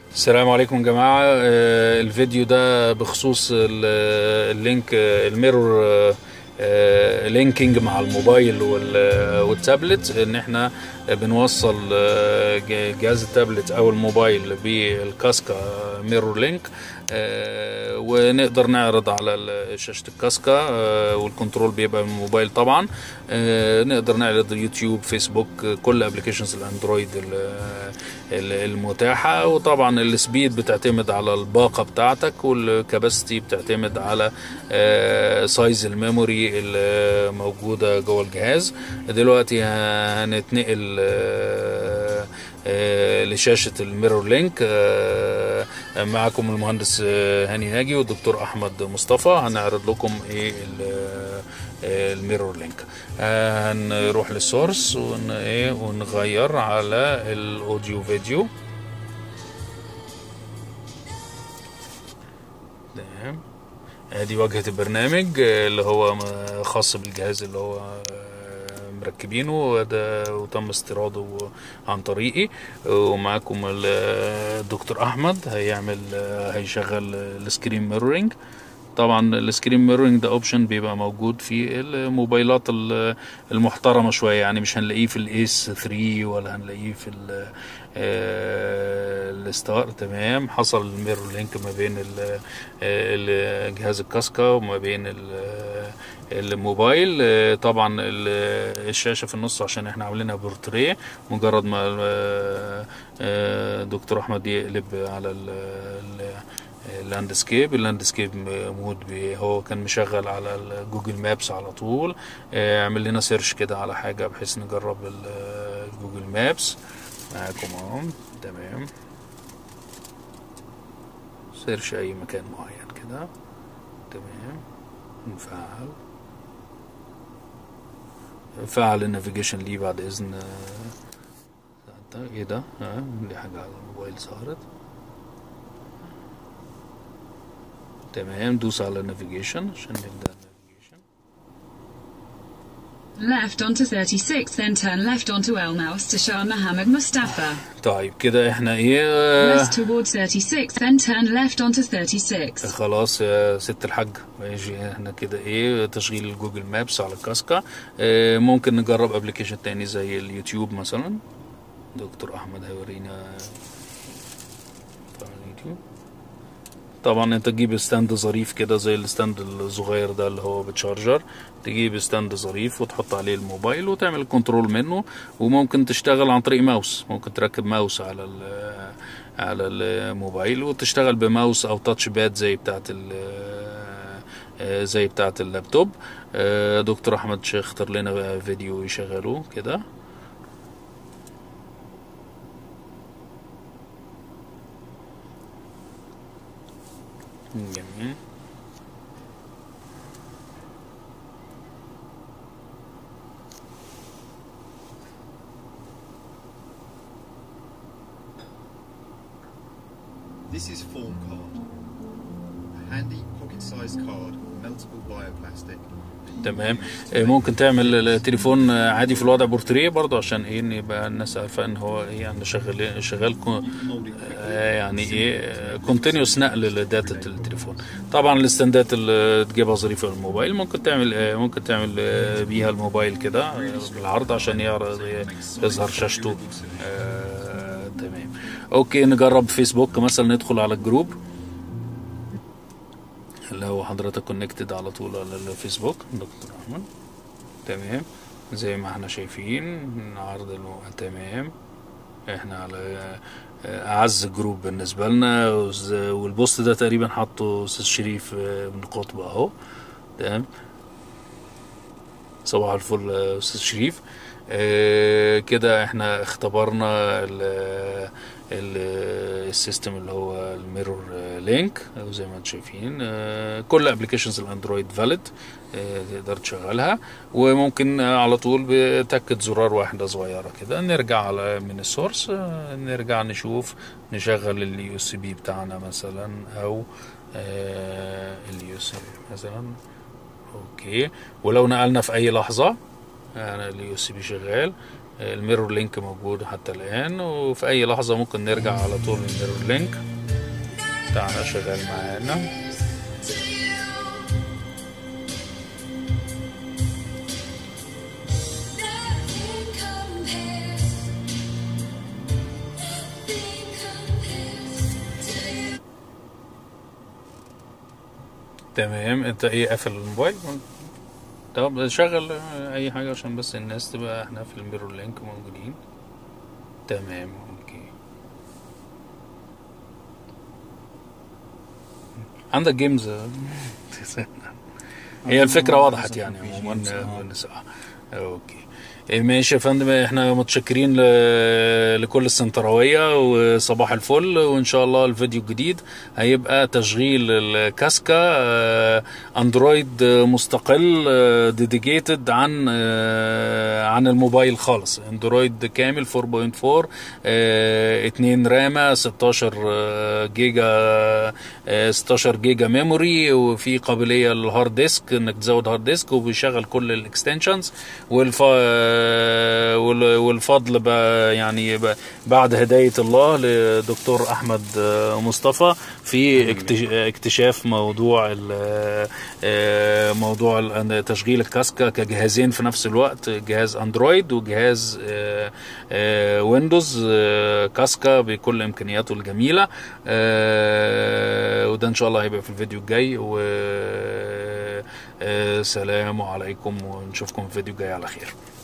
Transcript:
السلام عليكم يا جماعة آه، الفيديو ده بخصوص ال- اللينك آه، الميرور آه، آه، لينكينج مع الموبايل وال- والتابلت ان احنا بنوصل آه، ج- جهاز التابلت او الموبايل بالكاسكا ميرور لينك آه، ونقدر نعرض على ال- شاشة الكاسكا آه، والكنترول بيبقى من الموبايل طبعا آه، نقدر نعرض يوتيوب فيسبوك آه، كل ابلكيشنز الاندرويد ال- ال- المتاحة وطبعا السبيد بتعتمد على الباقة بتاعتك والكاباسيتي بتعتمد على آه، سايز الميموري اللي موجودة جوه الجهاز دلوقتي هنتنقل آه، آه، لشاشة الميرور لينك آه، معكم المهندس آه، هاني ناجي والدكتور أحمد مصطفى هنعرض لكم ايه ال- آه، الميرور لينك آه، هنروح للسورس ون ايه ونغير على الاوديو فيديو تمام ادي واجهة البرنامج آه، اللي هو م- خاص بالجهاز اللي هو آه، مركبينه وده وتم استيراده عن طريقي ومعاكم ال- الدكتور احمد هيعمل آه، هيشغل السكرين ميرورنج طبعا السكرين ميرورنج ده اوبشن بيبقى موجود في الموبايلات ال- المحترمه شويه يعني مش هنلاقيه في الايس 3 ولا هنلاقيه في ال- آه، الستار تمام حصل الميرور لينك ما بين ال- ال- جهاز الكاسكا وما بين ال- الموبايل آه، طبعا ال- الشاشه في النص عشان احنا عاملينها بورتريه مجرد ما آه، آه، دكتور احمد يقلب على ال- ال- اللاندسكيب اللاندسكيب مود بي- هو كان مشغل على الجوجل مابس على طول آه، اعمل لنا سيرش كده على حاجة بحيث نجرب ال- الجوجل مابس معاكم اهو تمام سيرش اي مكان معين كده تمام نفعل فعل النافيجيشن ليه بعد اذن آه، ايه ده اه دي حاجة على الموبايل ظهرت تمام دوس على نافيجيشن عشان نبدأ النافيجيشن Left onto 36, then turn left onto El Naus to Shah Mohammed Mustafa. طيب كده احنا ايه آه، West toward 36, then turn left onto 36. خلاص يا ست الحاج ماشي احنا كده ايه تشغيل الجوجل مابس على الكاسكا اه ممكن نجرب ابلكيشن تاني زي اليوتيوب مثلا دكتور احمد هيورينا على اليوتيوب طبعا انت تجيب ستاند ظريف كده زي الستاند الصغير ده اللي هو بتشارجر تجيب ستاند ظريف وتحط عليه الموبايل وتعمل كنترول منه وممكن تشتغل عن طريق ماوس ممكن تركب ماوس على ال- على الموبايل وتشتغل بماوس او تاتش باد زي بتاعت ال آه، زي بتاعت اللابتوب آه، دكتور احمد شيخ اختار لنا فيديو يشغلوه كده جميل This is Form Card, a handy pocket-sized card, meltable bioplastic. تمام آه، ممكن تعمل التليفون آه، عادي في الوضع بورتريه برضه عشان ايه ان يبقى الناس عارفه ان هو ايه يعني شغال شغال كو- آه، يعني ايه كونتينيوس نقل لداتا التليفون طبعا الاستندات اللي تجيبها ظريفه للموبايل ممكن تعمل آه، ممكن تعمل آه، بيها الموبايل كده آه، بالعرض عشان يعرض يظهر شاشته آه، تمام اوكي نجرب فيسبوك مثلا ندخل على الجروب لو حضرتك كونكتد على طول على الفيسبوك دكتور احمد تمام زي ما احنا شايفين عرض المو... تمام احنا على آه، اعز جروب بالنسبه لنا وز- والبوست ده تقريبا حاطه استاذ شريف آه، من قطب اهو تمام صباح الفل آه، استاذ شريف آه، كده احنا اختبرنا ال- ال- السيستم اللي هو الميرور لينك زي ما انتم شايفين آه، كل ابلكيشنز الاندرويد فاليد تقدر تشغلها وممكن آه، على طول بتكة زرار واحدة صغيرة كده نرجع على من السورس آه، نرجع نشوف نشغل اليو اس بي بتاعنا مثلا او اليو اس بي مثلا اوكي ولو نقلنا في اي لحظة يعني اليو اس بي شغال الميرور لينك موجود حتى الان وفي اي لحظه ممكن نرجع على طول الميرور لينك بتاعنا شغال معانا تمام انت ايه قافل الموبايل طب شغل اي حاجه عشان بس الناس تبقى احنا في الميرور لينك موجودين تمام اوكي عندك جيمز هي الفكره وضحت يعني عموما بالنسبة- اوكي إيه ماشي يا فندم احنا متشكرين ل- لكل السنتراوية وصباح الفل وان شاء الله الفيديو الجديد هيبقى تشغيل الكاسكا آه، اندرويد مستقل ديديكيتد عن آه، عن الموبايل خالص اندرويد كامل 4.4 آه، 2 رامة 16 آه، جيجا آه، 16 جيجا ميموري وفي قابلية للهارد ديسك انك تزود هارد ديسك وبيشغل كل الاكستنشنز والف... وال- والفضل بقى يعني ب- بعد هداية الله لدكتور أحمد آه، مصطفى في اكتش- اكتشاف موضوع ال- آه، موضوع ال- تشغيل الكاسكا كجهازين في نفس الوقت جهاز اندرويد وجهاز آه، آه، ويندوز آه، كاسكا بكل امكانياته الجميله آه، وده ان شاء الله هيبقى في الفيديو الجاي وسلام عليكم ونشوفكم في الفيديو الجاي على خير